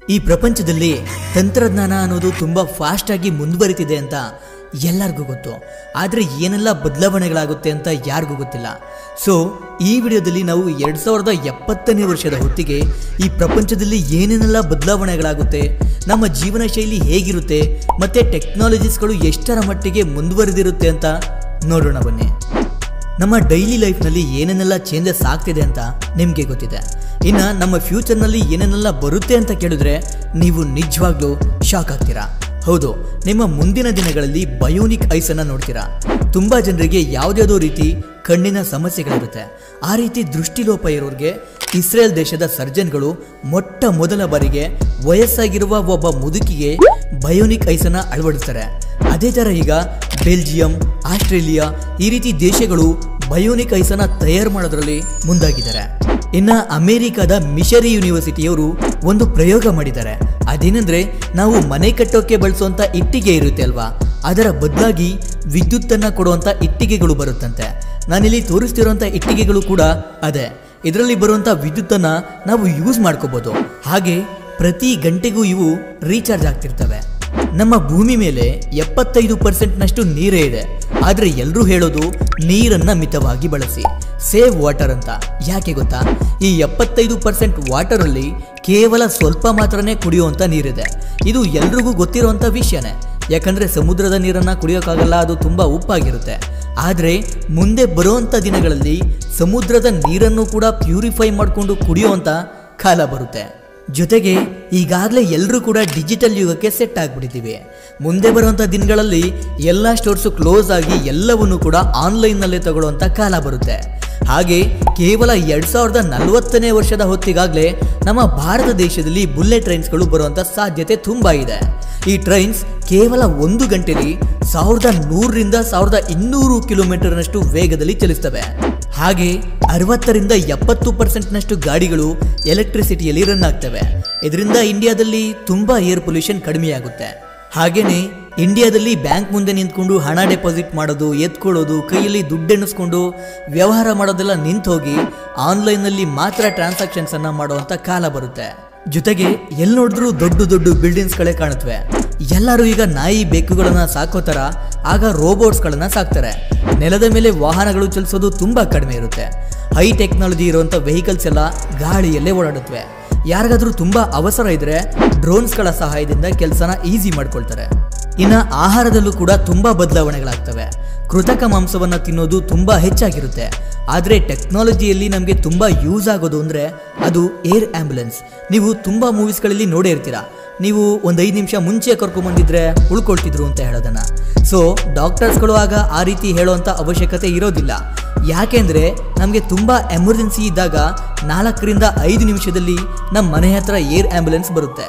ಈ ಪ್ರಪಂಚದಲ್ಲಿ ತಂತ್ರಜ್ಞಾನ ಅನ್ನೋದು ತುಂಬ ಫಾಸ್ಟಾಗಿ ಮುಂದುವರಿತಿದೆ ಅಂತ ಎಲ್ಲರಿಗೂ ಗೊತ್ತು ಆದರೆ ಏನೆಲ್ಲ ಬದಲಾವಣೆಗಳಾಗುತ್ತೆ ಅಂತ ಯಾರಿಗೂ ಗೊತ್ತಿಲ್ಲ ಸೊ ಈ ವಿಡಿಯೋದಲ್ಲಿ ನಾವು ಎರಡು ಸಾವಿರದ ಎಪ್ಪತ್ತನೇ ವರ್ಷದ ಹೊತ್ತಿಗೆ ಈ ಪ್ರಪಂಚದಲ್ಲಿ ಏನೇನೆಲ್ಲ ಬದಲಾವಣೆಗಳಾಗುತ್ತೆ ನಮ್ಮ ಜೀವನ ಶೈಲಿ ಹೇಗಿರುತ್ತೆ ಮತ್ತು ಟೆಕ್ನಾಲಜೀಸ್ಗಳು ಎಷ್ಟರ ಮಟ್ಟಿಗೆ ಮುಂದುವರೆದಿರುತ್ತೆ ಅಂತ ನೋಡೋಣ ಬನ್ನಿ ನಮ್ಮ ಡೈಲಿ ಲೈಫ್ನಲ್ಲಿ ಏನೇನೆಲ್ಲ ಚೇಂಜಸ್ ಆಗ್ತಿದೆ ಅಂತ ನಿಮಗೆ ಗೊತ್ತಿದೆ ಇನ್ನು ನಮ್ಮ ಫ್ಯೂಚರ್ನಲ್ಲಿ ಏನೇನೆಲ್ಲ ಬರುತ್ತೆ ಅಂತ ಕೇಳಿದ್ರೆ ನೀವು ನಿಜವಾಗ್ಲೂ ಶಾಕ್ ಆಗ್ತೀರಾ ಹೌದು ನಿಮ್ಮ ಮುಂದಿನ ದಿನಗಳಲ್ಲಿ ಬಯೋನಿಕ್ ಐಸನ್ನು ನೋಡ್ತೀರಾ ತುಂಬ ಜನರಿಗೆ ಯಾವುದ್ಯಾವುದೋ ರೀತಿ ಕಣ್ಣಿನ ಸಮಸ್ಯೆಗಳಿರುತ್ತೆ ಆ ರೀತಿ ದೃಷ್ಟಿಲೋಪ ಇರೋರಿಗೆ ಇಸ್ರೇಲ್ ದೇಶದ ಸರ್ಜನ್ಗಳು ಮೊಟ್ಟ ಮೊದಲ ಬಾರಿಗೆ ವಯಸ್ಸಾಗಿರುವ ಒಬ್ಬ ಮುದುಕಿಗೆ ಬಯೋನಿಕ್ ಐಸನ್ನು ಅಳವಡಿಸ್ತಾರೆ ಅದೇ ಥರ ಈಗ ಬೆಲ್ಜಿಯಂ ಆಸ್ಟ್ರೇಲಿಯಾ ಈ ರೀತಿ ದೇಶಗಳು ಬಯೋನಿಕ್ ಐಸನ್ನ ತಯಾರು ಮಾಡೋದ್ರಲ್ಲಿ ಮುಂದಾಗಿದ್ದಾರೆ ಇನ್ನ ಅಮೆರಿಕದ ಮಿಷರಿ ಯೂನಿವರ್ಸಿಟಿಯವರು ಒಂದು ಪ್ರಯೋಗ ಮಾಡಿದ್ದಾರೆ ಅದೇನೆಂದ್ರೆ ನಾವು ಮನೆ ಕಟ್ಟೋಕೆ ಬಳಸುವಂತ ಇಟ್ಟಿಗೆ ಇರುತ್ತೆ ಅಲ್ವಾ ಅದರ ಬದಲಾಗಿ ವಿದ್ಯುತ್ತನ್ನ ಕೊಡುವಂತ ಇಟ್ಟಿಗೆಗಳು ಬರುತ್ತಂತೆ ನಾನಿಲ್ಲಿ ತೋರಿಸ್ತಿರುವಂತ ಇಟ್ಟಿಗೆಗಳು ಕೂಡ ಅದೇ ಇದರಲ್ಲಿ ಬರುವಂತ ವಿದ್ಯುತ್ತನ್ನ ನಾವು ಯೂಸ್ ಮಾಡ್ಕೋಬಹುದು ಹಾಗೆ ಪ್ರತಿ ಗಂಟೆಗೂ ಇವು ರೀಚಾರ್ಜ್ ಆಗ್ತಿರ್ತವೆ ನಮ್ಮ ಭೂಮಿ ಮೇಲೆ ಎಪ್ಪತ್ತೈದು ಪರ್ಸೆಂಟ್ನಷ್ಟು ನೀರೇ ಇದೆ ಆದರೆ ಎಲ್ಲರೂ ಹೇಳೋದು ನೀರನ್ನ ಮಿತವಾಗಿ ಬಳಸಿ ಸೇವ್ ವಾಟರ್ ಅಂತ ಯಾಕೆ ಗೊತ್ತಾ ಈ ಎಪ್ಪತ್ತೈದು ಪರ್ಸೆಂಟ್ ವಾಟರಲ್ಲಿ ಕೇವಲ ಸ್ವಲ್ಪ ಮಾತ್ರನೇ ಕುಡಿಯುವಂಥ ನೀರಿದೆ ಇದು ಎಲ್ರಿಗೂ ಗೊತ್ತಿರುವಂಥ ವಿಷಯನೇ ಯಾಕಂದ್ರೆ ಸಮುದ್ರದ ನೀರನ್ನ ಕುಡಿಯೋಕ್ಕಾಗಲ್ಲ ಅದು ತುಂಬಾ ಉಪ್ಪಾಗಿರುತ್ತೆ ಆದರೆ ಮುಂದೆ ಬರುವಂಥ ದಿನಗಳಲ್ಲಿ ಸಮುದ್ರದ ನೀರನ್ನು ಕೂಡ ಪ್ಯೂರಿಫೈ ಮಾಡಿಕೊಂಡು ಕುಡಿಯುವಂಥ ಕಾಲ ಬರುತ್ತೆ ಜೊತೆಗೆ ಈಗಾಗಲೇ ಎಲ್ಲರೂ ಕೂಡ ಡಿಜಿಟಲ್ ಯುಗಕ್ಕೆ ಸೆಟ್ ಆಗಿಬಿಟ್ಟಿದ್ದೀವಿ ಮುಂದೆ ಬರುವಂಥ ದಿನಗಳಲ್ಲಿ ಎಲ್ಲ ಸ್ಟೋರ್ಸು ಕ್ಲೋಸ್ ಆಗಿ ಎಲ್ಲವನ್ನು ಕೂಡ ಆನ್ಲೈನ್ನಲ್ಲೇ ತಗೊಳ್ಳುವಂಥ ಕಾಲ ಬರುತ್ತೆ ಹಾಗೆ ಕೇವಲ ಎರಡು ಸಾವಿರದ ನಲವತ್ತನೇ ವರ್ಷದ ಹೊತ್ತಿಗಾಗಲೇ ನಮ್ಮ ಭಾರತ ದೇಶದಲ್ಲಿ ಬುಲೆಟ್ ಟ್ರೈನ್ಸ್ಗಳು ಬರುವಂಥ ಸಾಧ್ಯತೆ ತುಂಬ ಇದೆ ಈ ಟ್ರೈನ್ಸ್ ಕೇವಲ ಒಂದು ಗಂಟೆಲಿ ಸಾವಿರದ ನೂರರಿಂದ ಸಾವಿರದ ಇನ್ನೂರು ಕಿಲೋಮೀಟರ್ನಷ್ಟು ವೇಗದಲ್ಲಿ ಚಲಿಸ್ತವೆ ಹಾಗೆ ಅರವತ್ತರಿಂದ ಎಪ್ಪತ್ತು ಪರ್ಸೆಂಟ್ನಷ್ಟು ಗಾಡಿಗಳು ಎಲೆಕ್ಟ್ರಿಸಿಟಿಯಲ್ಲಿ ರನ್ ಆಗ್ತವೆ ಇದರಿಂದ ಇಂಡಿಯಾದಲ್ಲಿ ತುಂಬಾ ಏರ್ ಪೊಲ್ಯೂಷನ್ ಕಡಿಮೆಯಾಗುತ್ತೆ ಹಾಗೇನೆ ಇಂಡಿಯಾದಲ್ಲಿ ಬ್ಯಾಂಕ್ ಮುಂದೆ ನಿಂತ್ಕೊಂಡು ಹಣ ಡೆಪಾಸಿಟ್ ಮಾಡೋದು ಎತ್ಕೊಳ್ಳೋದು ಕೈಯಲ್ಲಿ ದುಡ್ಡೆಣಿಸ್ಕೊಂಡು ವ್ಯವಹಾರ ಮಾಡೋದೆಲ್ಲ ನಿಂತು ಹೋಗಿ ಆನ್ಲೈನ್ನಲ್ಲಿ ಮಾತ್ರ ಟ್ರಾನ್ಸಾಕ್ಷನ್ಸ್ ಅನ್ನ ಮಾಡುವಂತ ಕಾಲ ಬರುತ್ತೆ ಜೊತೆಗೆ ಎಲ್ಲಿ ನೋಡಿದ್ರು ದೊಡ್ಡ ದೊಡ್ಡ ಬಿಲ್ಡಿಂಗ್ಸ್ಗಳೇ ಕಾಣುತ್ತವೆ ಎಲ್ಲರೂ ಈಗ ನಾಯಿ ಬೆಕ್ಕುಗಳನ್ನ ಸಾಕೋ ಥರ ಆಗ ರೋಬೋಟ್ಸ್ಗಳನ್ನ ಸಾಕ್ತಾರೆ ನೆಲದ ಮೇಲೆ ವಾಹನಗಳು ಚಲಿಸೋದು ತುಂಬಾ ಕಡಿಮೆ ಇರುತ್ತೆ ಹೈ ಟೆಕ್ನಾಲಜಿ ಇರುವಂಥ ವೆಹಿಕಲ್ಸ್ ಎಲ್ಲ ಗಾಳಿಯಲ್ಲೇ ಓಡಾಡುತ್ತವೆ ಯಾರಿಗಾದ್ರೂ ತುಂಬಾ ಅವಸರ ಇದ್ರೆ ಡ್ರೋನ್ಸ್ಗಳ ಸಹಾಯದಿಂದ ಕೆಲಸನ ಈಸಿ ಮಾಡ್ಕೊಳ್ತಾರೆ ಇನ್ನು ಆಹಾರದಲ್ಲೂ ಕೂಡ ತುಂಬಾ ಬದಲಾವಣೆಗಳಾಗ್ತವೆ ಕೃತಕ ಮಾಂಸವನ್ನ ತಿನ್ನೋದು ತುಂಬಾ ಹೆಚ್ಚಾಗಿರುತ್ತೆ ಆದರೆ ಟೆಕ್ನಾಲಜಿಯಲ್ಲಿ ನಮಗೆ ತುಂಬಾ ಯೂಸ್ ಆಗೋದು ಅಂದರೆ ಅದು ಏರ್ ಆಂಬ್ಯುಲೆನ್ಸ್ ನೀವು ತುಂಬಾ ಮೂವೀಸ್ಗಳಲ್ಲಿ ನೋಡೇ ಇರ್ತೀರಾ ನೀವು ಒಂದು ಐದು ನಿಮಿಷ ಮುಂಚೆ ಕರ್ಕೊಂಬಂದಿದ್ರೆ ಉಳ್ಕೊಳ್ತಿದ್ರು ಅಂತ ಹೇಳೋದನ್ನ ಸೊ ಡಾಕ್ಟರ್ಸ್ಗಳು ಆಗ ಆ ರೀತಿ ಹೇಳುವಂಥ ಅವಶ್ಯಕತೆ ಇರೋದಿಲ್ಲ ಯಾಕೆಂದರೆ ನಮಗೆ ತುಂಬ ಎಮರ್ಜೆನ್ಸಿ ಇದ್ದಾಗ ನಾಲ್ಕರಿಂದ ಐದು ನಿಮಿಷದಲ್ಲಿ ನಮ್ಮ ಮನೆ ಹತ್ರ ಏರ್ ಆಂಬ್ಯುಲೆನ್ಸ್ ಬರುತ್ತೆ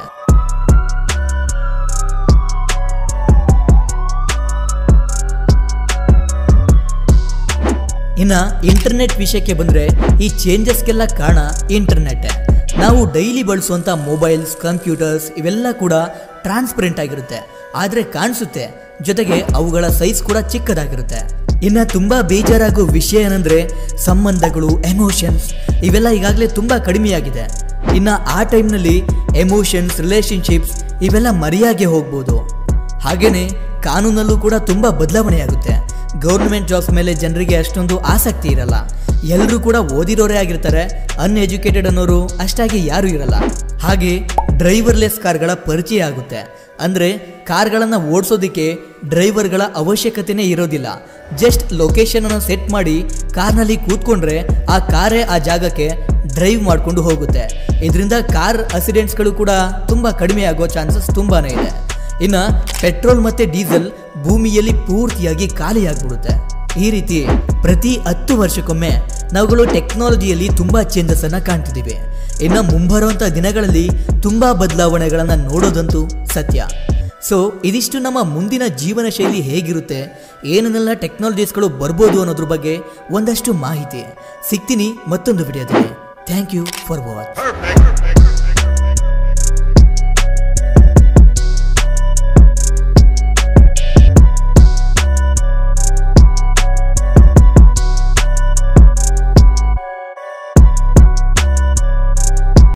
ಇನ್ನು ಇಂಟರ್ನೆಟ್ ವಿಷಯಕ್ಕೆ ಬಂದರೆ ಈ ಚೇಂಜಸ್ಗೆಲ್ಲ ಕಾರಣ ಇಂಟರ್ನೆಟ್ ನಾವು ಡೈಲಿ ಬಳಸುವಂಥ ಮೊಬೈಲ್ಸ್ ಕಂಪ್ಯೂಟರ್ಸ್ ಇವೆಲ್ಲ ಕೂಡ ಟ್ರಾನ್ಸ್ಪರೆಂಟ್ ಆಗಿರುತ್ತೆ ಆದರೆ ಕಾಣಿಸುತ್ತೆ ಜೊತೆಗೆ ಅವುಗಳ ಸೈಜ್ ಕೂಡ ಚಿಕ್ಕದಾಗಿರುತ್ತೆ ಇನ್ನು ತುಂಬ ಬೇಜಾರಾಗೋ ವಿಷಯ ಏನಂದ್ರೆ ಸಂಬಂಧಗಳು ಎಮೋಷನ್ಸ್ ಇವೆಲ್ಲ ಈಗಾಗಲೇ ತುಂಬ ಕಡಿಮೆಯಾಗಿದೆ ಇನ್ನು ಆ ಟೈಮ್ನಲ್ಲಿ ಎಮೋಷನ್ಸ್ ರಿಲೇಶನ್ಶಿಪ್ಸ್ ಇವೆಲ್ಲ ಮರೆಯಾಗೆ ಹೋಗ್ಬೋದು ಹಾಗೇನೆ ಕಾನೂನಲ್ಲೂ ಕೂಡ ತುಂಬ ಬದಲಾವಣೆಯಾಗುತ್ತೆ ಗೌರ್ಮೆಂಟ್ ಜಾಬ್ಸ್ ಮೇಲೆ ಜನರಿಗೆ ಅಷ್ಟೊಂದು ಆಸಕ್ತಿ ಇರಲ್ಲ ಎಲ್ಲರೂ ಕೂಡ ಓದಿರೋರೇ ಆಗಿರ್ತಾರೆ ಅನ್ಎಜುಕೇಟೆಡ್ ಅನ್ನೋರು ಅಷ್ಟಾಗಿ ಯಾರೂ ಇರಲ್ಲ ಹಾಗೆ ಡ್ರೈವರ್ಲೆಸ್ ಕಾರ್ಗಳ ಪರಿಚಯ ಆಗುತ್ತೆ ಅಂದರೆ ಕಾರ್ಗಳನ್ನು ಓಡಿಸೋದಕ್ಕೆ ಡ್ರೈವರ್ಗಳ ಅವಶ್ಯಕತೆನೇ ಇರೋದಿಲ್ಲ ಜಸ್ಟ್ ಲೊಕೇಶನನ್ನು ಸೆಟ್ ಮಾಡಿ ಕಾರ್ನಲ್ಲಿ ಕೂತ್ಕೊಂಡ್ರೆ ಆ ಕಾರೇ ಆ ಜಾಗಕ್ಕೆ ಡ್ರೈವ್ ಮಾಡಿಕೊಂಡು ಹೋಗುತ್ತೆ ಇದರಿಂದ ಕಾರ್ ಅಸಿಡೆಂಟ್ಸ್ಗಳು ಕೂಡ ತುಂಬ ಕಡಿಮೆ ಆಗೋ ಚಾನ್ಸಸ್ ತುಂಬಾ ಇದೆ ಇನ್ನು ಪೆಟ್ರೋಲ್ ಮತ್ತು ಡೀಸೆಲ್ ಭೂಮಿಯಲ್ಲಿ ಪೂರ್ತಿಯಾಗಿ ಖಾಲಿಯಾಗ್ಬಿಡುತ್ತೆ ಈ ರೀತಿ ಪ್ರತಿ ಹತ್ತು ವರ್ಷಕ್ಕೊಮ್ಮೆ ನಾವುಗಳು ಟೆಕ್ನಾಲಜಿಯಲ್ಲಿ ತುಂಬ ಚೇಂಜಸ್ ಅನ್ನ ಕಾಣ್ತಿದ್ದೀವಿ ಇನ್ನು ಮುಂಬರುವಂಥ ದಿನಗಳಲ್ಲಿ ತುಂಬ ಬದಲಾವಣೆಗಳನ್ನು ನೋಡೋದಂತೂ ಸತ್ಯ ಸೊ ಇದಿಷ್ಟು ನಮ್ಮ ಮುಂದಿನ ಜೀವನ ಶೈಲಿ ಹೇಗಿರುತ್ತೆ ಏನೇನೆಲ್ಲ ಟೆಕ್ನಾಲಜೀಸ್ಗಳು ಬರ್ಬೋದು ಅನ್ನೋದ್ರ ಬಗ್ಗೆ ಒಂದಷ್ಟು ಮಾಹಿತಿ ಸಿಗ್ತೀನಿ ಮತ್ತೊಂದು ವಿಡಿಯೋದಲ್ಲಿ thank you for watch Perfect.